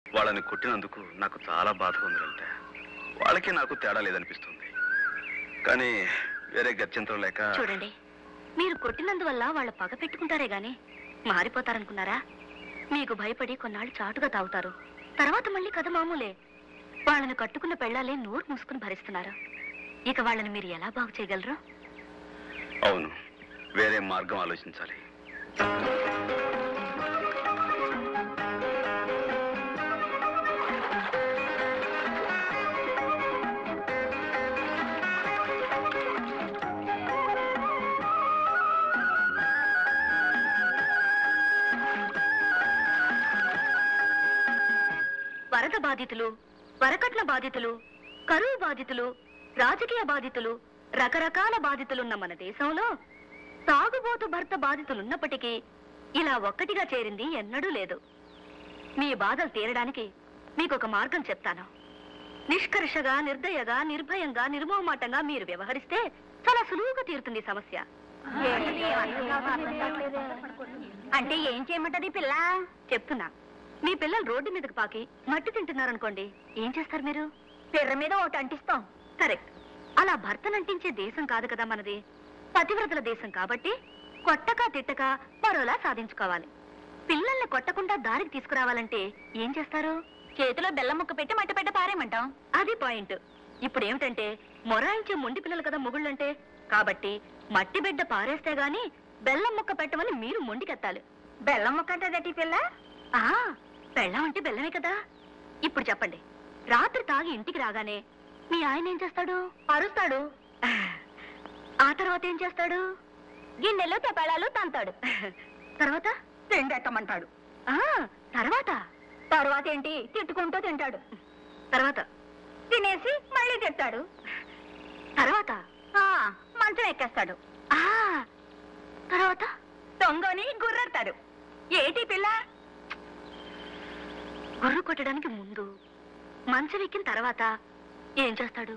వాళ్ళని కొట్టినందుకు నాకు చాలా బాధగా ఉంది లలిత వాళ్ళకి నాకు తేడా లేదనిపిస్తుంది కానీ వేరే గత్యంతరం లేక చూడండి మీరు కొట్టినందువల్ల వాళ్ళ పగ పెట్టుకుంటారే గాని మారిపోతారనుకున్నారా మీకు భయపడి కొన్నాళ్ళు చాటుగా తాగుతారు తర్వాత మళ్ళీ కథ మామూలే వాళ్ళని కట్టుకున్న పెళ్ళాలే నోరు మూసుకుని భరిస్తున్నారు ఇక వాళ్ళని మీరు ఎలా బాగు చేయగలరు అవును వేరే మార్గం ఆలోచించాలి వరద బాధితులు వరకట్న బాధితులు కరువు బాధితులు రాజకీయ బాధితులు రకరకాల బాధితులున్న మన దేశంలో తాగుబోతు భర్త బాధితులున్నప్పటికీ ఇలా ఒక్కటిగా చేరింది ఎన్నడూ లేదు మీ బాధలు తీరడానికి మీకు ఒక మార్గం చెప్తాను నిష్కర్షగా నిర్దయగా నిర్భయంగా నిర్మోహమాటంగా మీరు వ్యవహరిస్తే చాలా సులువుగా తీరుతుంది సమస్య అంటే ఏం చేయమంటది పిల్ల చెప్తున్నా మీ పిల్లలు రోడ్డు మీదకి పాకి మట్టి తింటున్నారనుకోండి ఏం చేస్తారు మీరు పిర్ర మీద ఒకటి అంటిస్తాం కరెక్ట్ అలా భర్తను అంటించే దేశం కాదు కదా మనది పతివ్రతల దేశం కాబట్టి కొట్టక తిట్టక మరోలా సాధించుకోవాలి పిల్లల్ని కొట్టకుండా దారికి తీసుకురావాలంటే ఏం చేస్తారు చేతిలో బెల్లం ముక్క పెట్టి మట్టి పెట్ట పారేయమంటాం అది పాయింట్ ఇప్పుడు ఏమిటంటే మొరాయించే మొండి పిల్లలు కదా మొగుళ్ళంటే కాబట్టి మట్టి బిడ్డ పారేస్తే గాని బెల్లం ముక్క పెట్టమని మీరు మొండికెత్తాలి బెల్లం ముక్క అంటే దట్టి పిల్ల ఆ బెల్లం అంటే బెల్లమే కదా ఇప్పుడు చెప్పండి రాత్రి తాగి ఇంటికి రాగానే మీ ఆయన ఏం చేస్తాడు అరుస్తాడు ఆ తర్వాత ఏం చేస్తాడు గిన్నెలు తెపాళాలు తంతాడు తర్వాత తిండెట్టమంటాడు ఆ తర్వాత తర్వాత ఏంటి తిట్టుకుంటూ తింటాడు తర్వాత తినేసి మళ్ళీ తింటాడు తర్వాత ఆ మంచం ఎక్కేస్తాడు ఆ తర్వాత దొంగని గుర్రెడతాడు ఏటి పిల్ల గుర్రు కొట్టడానికి ముందు మంచం ఎక్కిన తర్వాత ఏం చేస్తాడు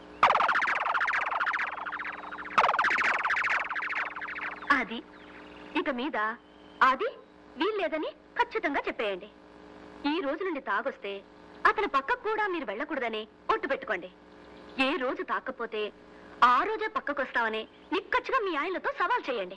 అది ఇక మీద అది వీల్లేదని ఖచ్చితంగా చెప్పేయండి ఈ రోజు నుండి తాగొస్తే అతని పక్కకు కూడా మీరు వెళ్ళకూడదని ఒట్టు పెట్టుకోండి ఏ రోజు తాకపోతే ఆ రోజే పక్కకొస్తామని నిక్కచ్చిగా మీ ఆయనతో సవాల్ చేయండి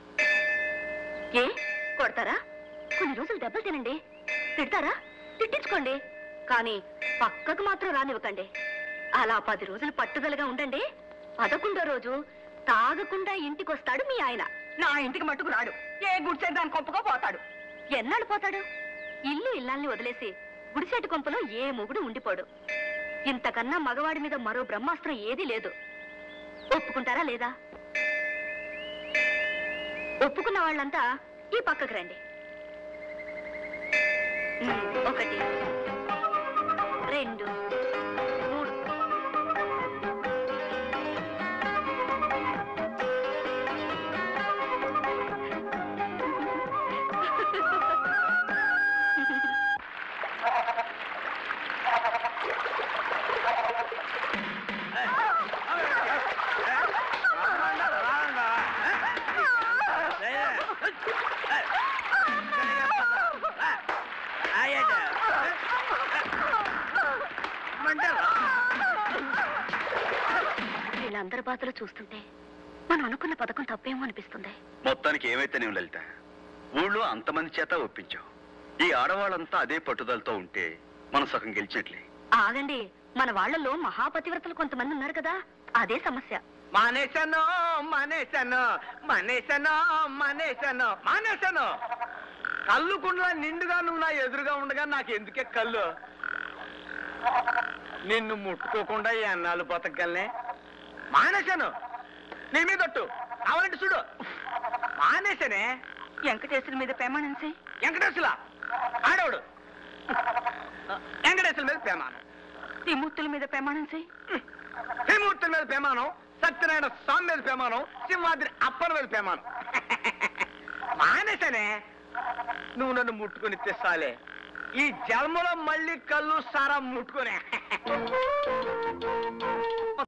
ఏ కొడతారా కొన్ని రోజులు దెబ్బలు తినండి తిడతారా తిట్టించుకోండి కానీ పక్కకు మాత్రం రానివ్వకండి అలా పది రోజులు పట్టుదలగా ఉండండి పదకొండో రోజు తాగకుండా ఇంటికొస్తాడు మీ ఆయన నా ఇంటికి మట్టుకు రాడు ఏ గుడిసె దాని కొంపకో పోతాడు ఎన్నాళ్ళు పోతాడు ఇల్లు ఇల్లాల్ని వదిలేసి గుడిసెట్టు కొంపలో ఏ మొగుడు ఉండిపోడు ఇంతకన్నా మగవాడి మీద మరో బ్రహ్మాస్త్రం ఏదీ లేదు ఒప్పుకుంటారా లేదా ఒప్పుకున్న వాళ్ళంతా ఈ పక్కకు రండి ఉమ్, ఒకటి రెండు మూడు వీళ్ళందరి బాధలు చూస్తుంటే మనం అనుకున్న పథకం తప్పేమో అనిపిస్తుంది మొత్తానికి ఏమైతేనేం లలిత ఊళ్ళో అంతమంది చేత ఒప్పించావు ఈ ఆడవాళ్ళంతా అదే పట్టుదలతో ఉంటే మనం సగం గెలిచినట్లే ఆగండి మన వాళ్ళలో మహాపతివ్రతలు కొంతమంది ఉన్నారు కదా అదే సమస్య మానేశాను మానేశాను మానేశాను మానేశాను మానేశాను కళ్ళు కుండలా నిండుగా నువ్వు నా ఎదురుగా ఉండగా నాకు ఎందుకే కళ్ళు నిన్ను ముట్టుకోకుండా ఎన్నాళ్ళు బతకగలనే మానేశాను నీ మీద ఒట్టు కావాలంటే చూడు మానేశానే వెంకటేశ్వర మీద ప్రమాణించి వెంకటేశ్వర ఆడవుడు వెంకటేశ్వర మీద ప్రమాణం త్రిమూర్తుల మీద ప్రమాణించి త్రిమూర్తుల మీద ప్రమాణం సత్యనారాయణ స్వామి మీద ప్రమాణం సింహాద్రి అప్పన మీద ప్రమాణం మానేసనే నువ్వు నన్ను ముట్టుకొని తెస్తాలే ఈ జన్మలో మళ్ళీ కళ్ళు సారా ముట్టుకునే